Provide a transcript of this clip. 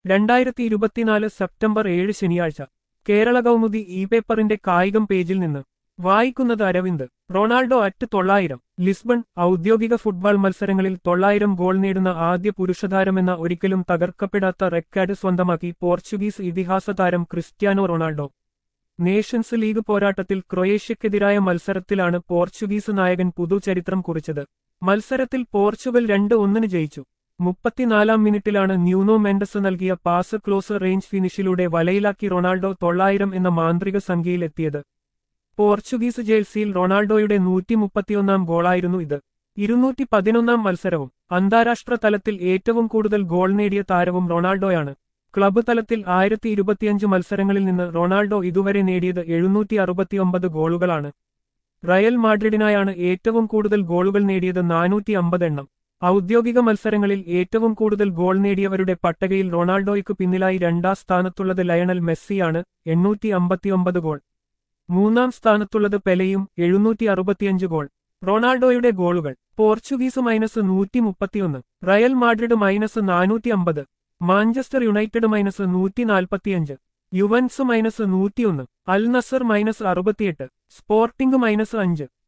രണ്ടായിരത്തി ഇരുപത്തിനാല് സെപ്റ്റംബർ ഏഴ് ശനിയാഴ്ച കേരള കൗമുദി ഇ പേപ്പറിന്റെ കായികം പേജിൽ നിന്ന് വായിക്കുന്നത് അരവിന്ദ് റൊണാൾഡോ അറ്റ് തൊള്ളായിരം ലിസ്ബൺ ഔദ്യോഗിക ഫുട്ബോൾ മത്സരങ്ങളിൽ തൊള്ളായിരം ഗോൾ നേടുന്ന ആദ്യ പുരുഷതാരമെന്ന ഒരിക്കലും തകർക്കപ്പെടാത്ത റെക്കോർഡ് സ്വന്തമാക്കി പോർച്ചുഗീസ് ഇതിഹാസ താരം ക്രിസ്ത്യാനോ റൊണാൾഡോ നേഷൻസ് ലീഗ് പോരാട്ടത്തിൽ ക്രൊയേഷ്യക്കെതിരായ മത്സരത്തിലാണ് പോർച്ചുഗീസ് നായകൻ പുതുചരിത്രം കുറിച്ചത് മത്സരത്തിൽ പോർച്ചുഗൽ രണ്ട് ഒന്നിന് ജയിച്ചു മുപ്പത്തിനാലാം മിനിറ്റിലാണ് ന്യൂനോ മെൻഡസ് നൽകിയ പാസ് ക്ലോസ് റേഞ്ച് ഫിനിഷിലൂടെ വലയിലാക്കി റൊണാൾഡോ തൊള്ളായിരം എന്ന മാന്ത്രിക സംഖ്യയിലെത്തിയത് പോർച്ചുഗീസ് ജേഴ്സിയിൽ റൊണാൾഡോയുടെ നൂറ്റി മുപ്പത്തിയൊന്നാം ഗോളായിരുന്നു ഇത് ഇരുന്നൂറ്റി പതിനൊന്നാം മത്സരവും അന്താരാഷ്ട്ര തലത്തിൽ ഏറ്റവും കൂടുതൽ ഗോൾ നേടിയ താരവും റൊണാൾഡോയാണ് ക്ലബ്ബ് തലത്തിൽ ആയിരത്തി ഇരുപത്തിയഞ്ച് മത്സരങ്ങളിൽ നിന്ന് റൊണാൾഡോ ഇതുവരെ നേടിയത് എഴുന്നൂറ്റി അറുപത്തിയൊമ്പത് ഗോളുകളാണ് റയൽ മാഡ്രിഡിനായാണ് ഏറ്റവും കൂടുതൽ ഗോളുകൾ നേടിയത് നാനൂറ്റി അമ്പത് എണ്ണം ഔദ്യോഗിക മത്സരങ്ങളിൽ ഏറ്റവും കൂടുതൽ ഗോൾ നേടിയവരുടെ പട്ടകയിൽ റൊണാൾഡോയ്ക്ക് പിന്നിലായി രണ്ടാം സ്ഥാനത്തുള്ളത് ലയണൽ മെസ്സിയാണ് എണ്ണൂറ്റി അമ്പത്തിയൊമ്പത് ഗോൾ മൂന്നാം സ്ഥാനത്തുള്ളത് പെലെയും എഴുന്നൂറ്റി അറുപത്തിയഞ്ച് ഗോൾ റൊണാൾഡോയുടെ ഗോളുകൾ പോർച്ചുഗീസ് മൈനസ് നൂറ്റി മുപ്പത്തിയൊന്ന് റയൽ മാഡ്രിഡ് മൈനസ് നാനൂറ്റി അമ്പത് മാഞ്ചസ്റ്റർ യുണൈറ്റഡ് മൈനസ് നൂറ്റി നാൽപ്പത്തിയഞ്ച് യുവൻസ് മൈനസ് നൂറ്റിയൊന്ന് അൽ നസർ മൈനസ് അറുപത്തിയെട്ട് സ്പോർട്ടിംഗ് മൈനസ് അഞ്ച്